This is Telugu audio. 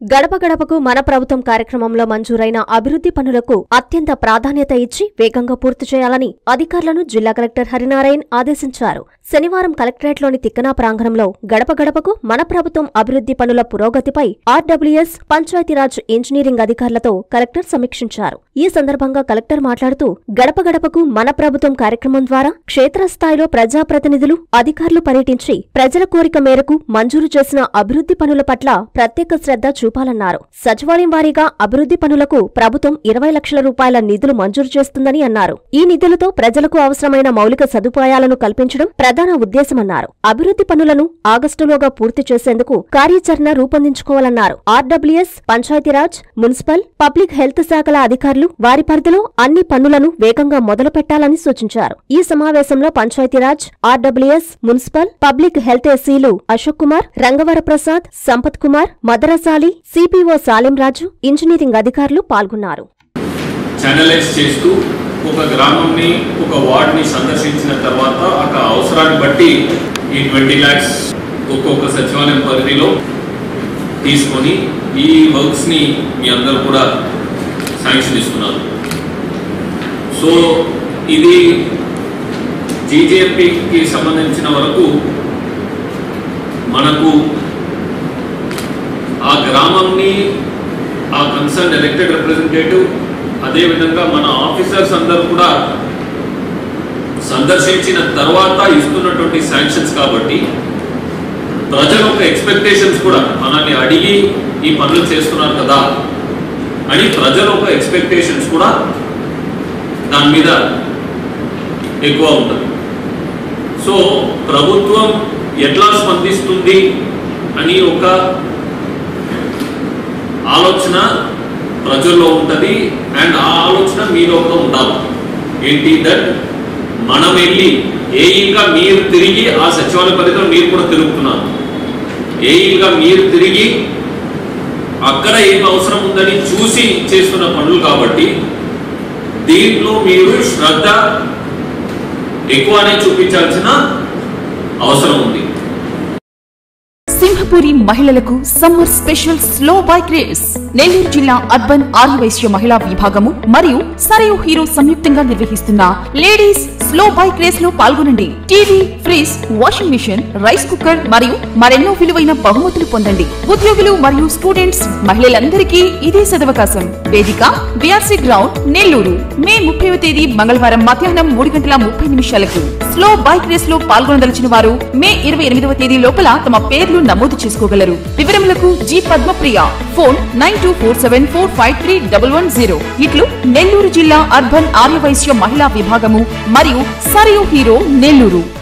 గడప గడపకు మన ప్రభుత్వం కార్యక్రమంలో మంజూరైన అభివృద్ధి పనులకు అత్యంత ప్రాధాన్యత ఇచ్చి వేగంగా పూర్తి చేయాలని అధికారులను జిల్లా కలెక్టర్ హరినారాయణ్ ఆదేశించారు శనివారం కలెక్టరేట్లోని తిక్కనా ప్రాంగణంలో గడప గడపకు మన ప్రభుత్వం అభివృద్ధి పనుల పురోగతిపై ఆర్డబ్ల్యూఎస్ పంచాయతీరాజ్ ఇంజనీరింగ్ అధికారులతో కలెక్టర్ సమీక్షించారు ఈ సందర్భంగా కలెక్టర్ మాట్లాడుతూ గడప గడపకు మన ప్రభుత్వం కార్యక్రమం ద్వారా క్షేత్రస్థాయిలో ప్రజాప్రతినిధులు అధికారులు పర్యటించి ప్రజల కోరిక మేరకు మంజూరు చేసిన అభివృద్ధి పనుల పట్ల ప్రత్యేక శ్రద్ధ చూపాలన్నారు సచివాలయం వారీగా అభివృద్ధి పనులకు ప్రభుత్వం ఇరవై లక్షల రూపాయల నిధులు మంజూరు చేస్తుందని అన్నారు ఈ నిధులతో ప్రజలకు అవసరమైన మౌలిక సదుపాయాలను కల్పించడం ప్రధాన ఉద్దేశమన్నారు అభివృద్ధి పనులను ఆగస్టులోగా పూర్తి చేసేందుకు కార్యాచరణ రూపొందించుకోవాలన్నారు RWS Panchayati Raj municipal public health శాఖల అధికారులు వారి పరిధిలో అన్ని పనులను వేగంగా మొదలు పెట్టాలని సూచించారు ఈ సమావేశంలో Panchayati Raj RWS municipal public health ఎస్సీలు అశోక్ కుమార్ రంగవర ప్రసాద్ సంపత్ కుమార్ మదరసాలి సిపిఓ సాలెం రాజు ఇంజనీరింగ్ అధికారులు పాల్గొన్నారు ఛానలైజ్ చేస్తూ ఒక గ్రామంని ఒక వార్డ్ని సందర్శించిన తర్వాత అక్కడ అవసరాన్ని బట్టి ఈ ట్వంటీ ల్యాక్స్ ఒక్కొక్క సచివాలయం పరిధిలో తీసుకొని ఈ వర్క్స్ని మీ అందరూ కూడా శాంక్షన్ ఇస్తున్నారు సో ఇది జీజేపీకి సంబంధించిన వరకు మనకు ఆ గ్రామంని ఆ కన్సర్న్ ఎలక్టెడ్ రిప్రజెంటేటివ్ అదేవిధంగా మన ఆఫీసర్స్ అందరూ కూడా సందర్శించిన తర్వాత ఇస్తున్నటువంటి శాంక్షన్స్ కాబట్టి ప్రజల యొక్క ఎక్స్పెక్టేషన్స్ కూడా మనల్ని అడిగి ఈ పనులు చేస్తున్నారు కదా అని ప్రజల యొక్క ఎక్స్పెక్టేషన్స్ కూడా దాని మీద ఎక్కువ ఉంటుంది సో ప్రభుత్వం ఎట్లా స్పందిస్తుంది అని ఒక ఆలోచన ప్రజల్లో ఉంటుంది అండ్ ఆ ఆలోచన మీలో కూడా ఉండాలి ఏంటి దట్ మనం వెళ్ళి ఏఈగా మీరు తిరిగి ఆ సచివాలయ పరిధిలో మీరు కూడా తిరుగుతున్నారు ఏఈగా మీరు తిరిగి అక్కడ ఏం అవసరం ఉందని చూసి చేస్తున్న పనులు కాబట్టి దీంట్లో మీరు శ్రద్ధ ఎక్కువనే చూపించాల్సిన అవసరం ఉంది సింహపురి మహిళలకు summer special slow bike race Nellore జిల్లా అర్బన్ ఆర్యవైశ్య మహిళా విభాగము మరియు సరయు హీరో సంయుక్తంగా నిర్వహిస్తున్న లేడీస్ స్లో బైక్ రేస్ లో పాల్గొనండి TV fridge washing machine rice cooker మరియు మరెన్నో విలువైన బహుమతులు పొందండి ఉద్యోగులు మరియు స్టూడెంట్స్ మహిళలందరికీ ఇదే సదవకాశం వేదిక బిఆర్సీ గ్రౌండ్ నెల్లూరు మే ముప్పైవ తేదీ మంగళవారం మధ్యాహ్నం మూడు గంటల ముప్పై నిమిషాలకు స్లో బైక్ రేస్ లో పాల్గొనదలిచిన వారు మే ఇరవై ఎనిమిదవ తేదీ లోపల తమ పేర్లు నమోదు చేసుకోగలరు వివరములకు G Padmapriya phone nine two four seven four five three double one zero ఇట్లు నెల్లూరు జిల్లా అర్బన్ ఆర్యవైశ్య మహిళా విభాగము మరియు సరియు హీరో నెల్లూరు